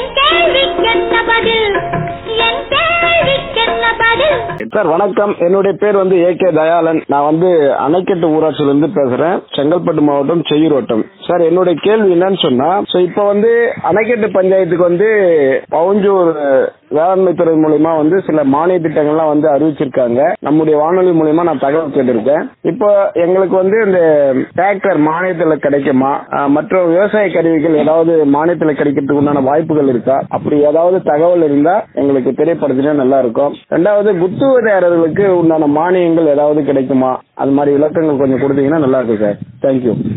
என் கேள்விக்கென்ன பதில் என் கேள்விக்கென்ன பதில் சார் வணக்கம் என்னுடைய பேர் வந்து ஏ கே தயாளன் நான் வந்து அணைக்கட்டு ஊராட்சியில இருந்து பேசுறேன் செங்கல்பட்டு மாவட்டம் செய்யூரோட்டம் சார் என்னுடைய கேள்வி என்னன்னு சொன்னா சோ இப்போ வந்து அணைக்கட்டு பஞ்சாயத்துக்கு வந்து பவுஞ்சூர் வேளாண்மை துறை மூலியமா வந்து சில மானிய திட்டங்கள்லாம் வந்து அறிவிச்சிருக்காங்க நம்முடைய வானொலி மூலியமா நான் தகவல் கேட்டிருக்கேன் இப்போ எங்களுக்கு வந்து இந்த டிராக்டர் மானியத்துல கிடைக்குமா அஹ், மற்ற விவசாய கருவிகள் ஏதாவது மானியத்துல கிடைக்கிறதுக்கு உண்டான வாய்ப்புகள் இருக்கா அப்படி ஏதாவது தகவல் இருந்தா எங்களுக்கு தெரியப்படுத்தினா நல்லா இருக்கும் ரெண்டாவது குத்துவதாரர்களுக்கு உண்டான மானியங்கள் ஏதாவது கிடைக்குமா அது மாதிரி விளக்கங்கள் கொஞ்சம் கொடுத்தீங்கன்னா நல்லா இருக்கும் சார் தேங்க்யூ